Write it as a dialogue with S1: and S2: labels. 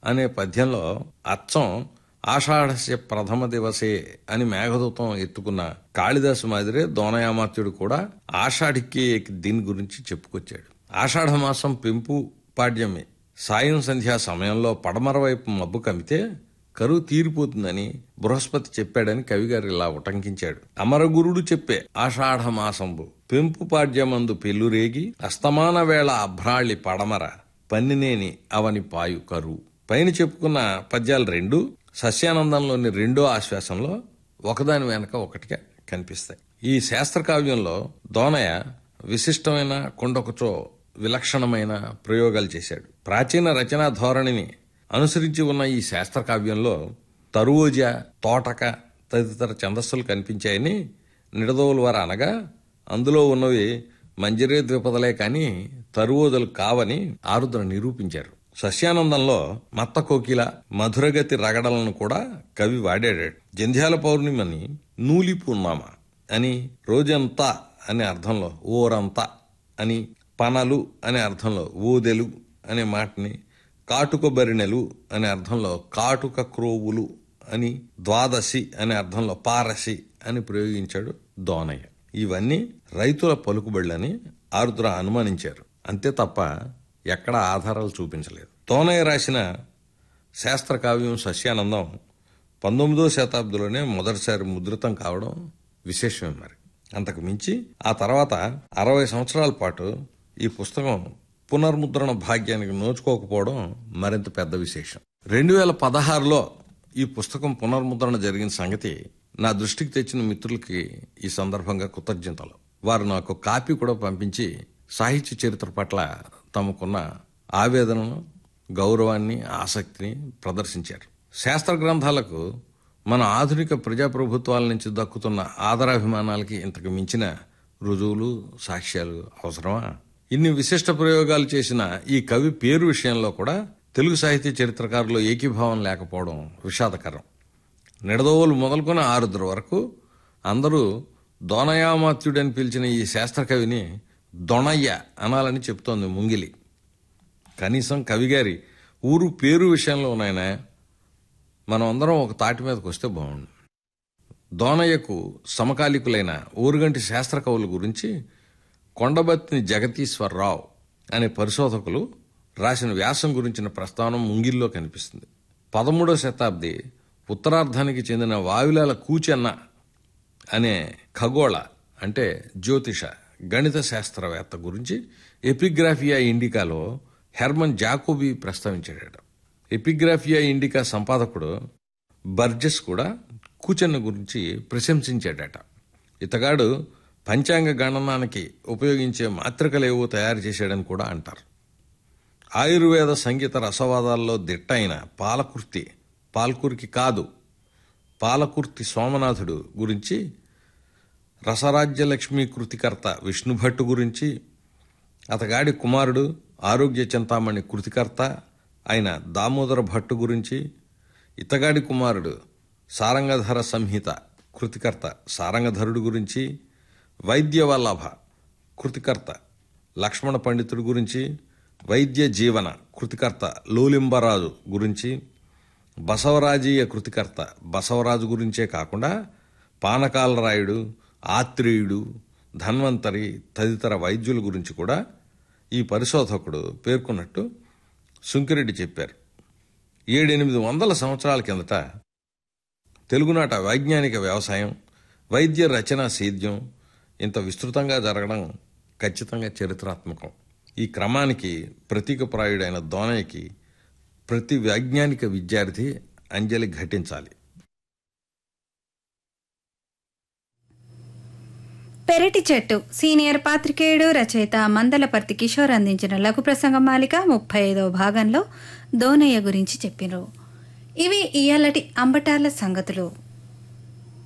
S1: అనే పద్యంలో అచ్చం ఆషాఢస్య ప్రథమ దివసే అని మేఘదూతం ఎత్తుకున్న కాళిదాసు మాదిరే దోనయామాత్యుడు కూడా ఆషాఢికి దీని గురించి చెప్పుకొచ్చాడు ఆషాఢ మాసం పెంపు పాడ్యమే సాయం సంధ్యా సమయంలో పడమర వైపు మబ్బు కమితే కరువు తీరిపోతుందని బృహస్పతి చెప్పాడని కవిగారు ఇలా ఉటంకించాడు అమరగురుడు చెప్పే ఆషాఢ మాసంబు పెంపు పాడ్యమందు పెళ్ళురేగి అస్తమాన వేళ అభ్రాళి పడమర పన్నినేని అవని పాయు కరువు పైన చెప్పుకున్న పద్యాలు రెండు సస్యానందంలోని రెండో ఆశ్వాసంలో ఒకదాని వెనక ఒకటిగా కనిపిస్తాయి ఈ శాస్త్ర కావ్యంలో దోనయ విశిష్టమైన కొండొకచో విలక్షణమైన ప్రయోగాలు చేశాడు ప్రాచీన రచనా ధోరణిని అనుసరించి ఉన్న ఈ శాస్త్ర కావ్యంలో తరువోజ తోటక తదితర ఛందస్సులు కనిపించాయని నిడదోవుల వారు అనగా అందులో ఉన్నవి మంజరే ద్విపదలే కాని తరువోదలు కావని ఆరుద్ర నిరూపించారు సస్యానందంలో మత్త కోకిల మధురగతి రగడలను కూడా కవి వాడాడు జంధ్యాల పౌర్ణిమని నూలి పూర్ణామ అని రోజంతా అనే అర్థంలో ఓరంతా అని పనలు అనే అర్థంలో ఊదెలు అనే మాటని కాటుక బరిణెలు అనే అర్థంలో కాటుక క్రోవులు అని ద్వాదశి అనే అర్థంలో పారసి అని ప్రయోగించాడు దోనయ్య ఇవన్నీ రైతుల పలుకుబడులని ఆరుద్ర అనుమానించారు అంతే తప్ప ఎక్కడ ఆధారాలు చూపించలేదు దోనయ్య రాసిన శాస్త్ర కావ్యం సస్యానందం పంతొమ్మిదో శతాబ్దంలోనే మొదటిసారి ముద్రితం కావడం విశేషమే మరి అంతకు మించి ఆ తర్వాత అరవై సంవత్సరాల పాటు ఈ పుస్తకం పునర్ముద్రణ భాగ్యానికి నోచుకోకపోవడం మరింత పెద్ద విశేషం రెండు వేల పదహారులో ఈ పుస్తకం పునర్ముద్రణ జరిగిన సంగతి నా దృష్టికి తెచ్చిన మిత్రులకి ఈ సందర్భంగా కృతజ్ఞతలు వారు నాకు కాపీ కూడా పంపించి సాహిత్య చరిత్ర పట్ల తమకున్న ఆవేదనను గౌరవాన్ని ఆసక్తిని ప్రదర్శించారు శాస్త్ర గ్రంథాలకు మన ఆధునిక ప్రజాప్రభుత్వాల నుంచి దక్కుతున్న ఆదరాభిమానాలకి ఇంతకు మించిన రుజువులు సాక్ష్యాలు అవసరమా ఇన్ని విశిష్ట ప్రయోగాలు చేసిన ఈ కవి పేరు విషయంలో కూడా తెలుగు సాహిత్య చరిత్రకారులు ఏకీభావం లేకపోవడం విషాదకరం నిడదోవులు మొదలుకొని ఆరుద్ర వరకు అందరూ దోనయామాత్యుడని పిలిచిన ఈ శాస్త్రకవిని దొణయ్య అనాలని చెప్తోంది ముంగిలి కనీసం కవిగారి ఊరు పేరు విషయంలో నాయన మనం అందరం ఒక తాటి మీదకి వస్తే బాగుండు దోనయ్యకు సమకాలికులైన ఊరుగంటి శాస్త్ర కవుల గురించి కొండబత్తిని జగతీశ్వరరావు అనే పరిశోధకులు రాసిన వ్యాసం గురించిన ప్రస్తావన ముంగిల్లో కనిపిస్తుంది పదమూడవ శతాబ్ది ఉత్తరార్ధానికి చెందిన వావిలాల కూచెన్న అనే ఖగోళ అంటే జ్యోతిష గణిత శాస్త్రవేత్త గురించి ఎపిగ్రాఫియా ఇండికాలో హెర్మన్ జాకోబీ ప్రస్తావించాడట ఎపిగ్రాఫియా ఇండికా సంపాదకుడు బర్జెస్ కూడా కూచెన్న గురించి ప్రశంసించాడట ఇతగాడు పంచాంగ గణనానికి ఉపయోగించే మాత్రికలేవో తయారు చేశాడని కూడా అంటారు ఆయుర్వేద సంగీత రసవాదాల్లో దిట్ట అయిన పాలకుర్తి పాల్కురికి కాదు పాలకుర్తి సోమనాథుడు గురించి రసరాజ్యలక్ష్మి కృతికర్త విష్ణుభట్టు గురించి అతగాడి కుమారుడు ఆరోగ్య చింతామణి కృతికర్త అయిన దామోదర భట్టు గురించి ఇతగాడి కుమారుడు సారంగధర సంహిత కృతికర్త సారంగధరుడు గురించి వైద్యవల్లభ కృతికర్త లక్ష్మణ పండితుడి గురించి వైద్య జీవన కృతికర్త లోలింబరాజు గురించి బసవరాజీయ కృతికర్త బసవరాజు గురించే కాకుండా పానకాలరాయుడు ఆత్రేయుడు ధన్వంతరి తదితర వైద్యుల గురించి కూడా ఈ పరిశోధకుడు పేర్కొన్నట్టు సుంకిరెడ్డి చెప్పారు ఏడెనిమిది వందల సంవత్సరాల కిందట తెలుగునాట వైజ్ఞానిక వ్యవసాయం వైద్య రచన సేద్యం ఇంత విస్తృతంగా జరగడం ఖచ్చితంగా చరిత్రాత్మకం ఈ క్రమానికి ప్రతీకప్రాయుడైన దోనయ్యకి ప్రతి వైజ్ఞానిక విద్యార్థి అంజలి ఘటించాలి
S2: పెరటి చెట్టు సీనియర్ పాత్రికేయుడు రచయిత మందలపర్తి కిషోర్ అందించిన లఘు ప్రసంగ మాలిక ముప్పై ఐదవ భాగంలో దోనయ్య గురించి చెప్పినరు ఇవి ఇయాలటి అంబటాల సంగతులు